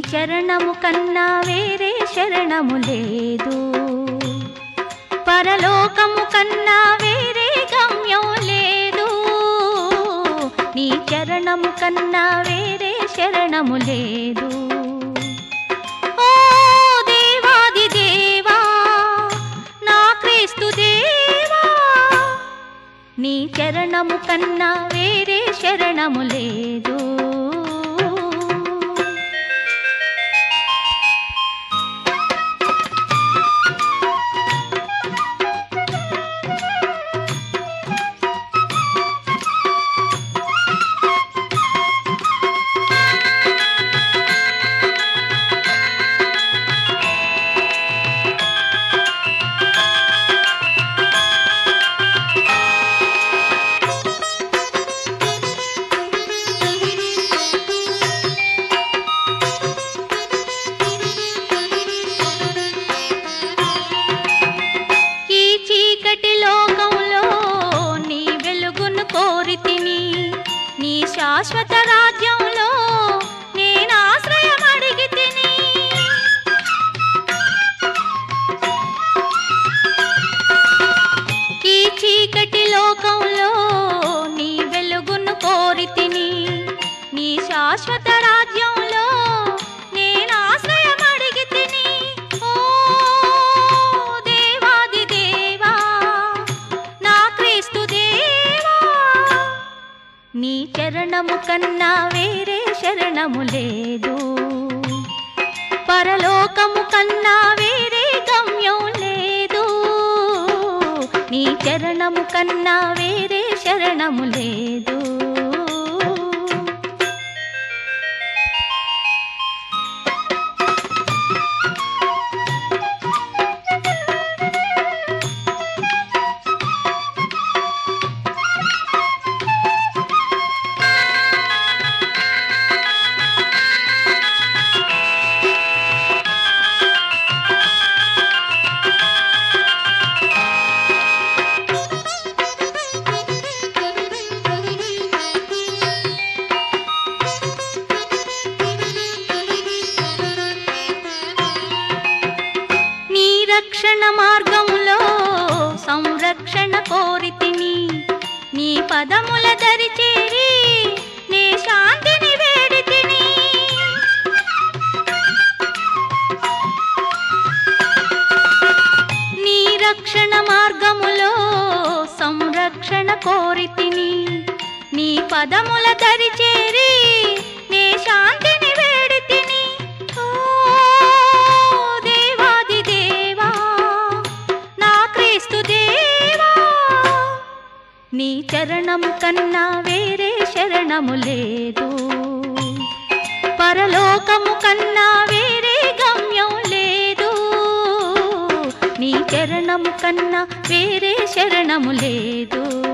చరణము కన్నా వేరే శరణము లేదు పరలోకము కన్నా వేరే గమ్యం లేదు నీ చరణము కన్నా వేరే శరణము లేదు ఓ దేవాది దేవా నా క్రీస్తు దేవా నీ చరణము కన్నా వేరే శరణము లేదు ఈ చీకటి లోకంలో నీ వెలుగును కోరితిని నీ శాశ్వత రాజ్యంలో నేను ఆశ్రయం అడిగితిని ఈ చీకటి లోకంలో నీ వెలుగును కోరితిని నీ శాశ్వత రాజ్యంలో నేను ఆశ్రయం అడిగితిని ఓ దేవాది దేవా నా క్రీస్తు దేవా నీ చరణము కన్నా వేరే శరణము లేదు పరలోకము కన్నా వేరే గమ్యం లేదు నీ చరణము కన్నా వేరే శరణము లేదు నీ రక్షణ మార్గములో సంరక్షణ కోరితిని నీ పదముల దరి చేరి నే శాంతిని వేడితిని నీ రక్షణ మార్గములో సంరక్షణ కోరితిని నీ పదముల దరి చేరి నే శాంతిని వేడితిని ఓ దేవాది దేవా నా క్రీస్తు దేవా నీ చరణము కన్నా వేరే శరణము లేదు పరలోకము కన్నా వేరే గమ్యం లేదు నీ చరణము కన్నా వేరే శరణము లేదు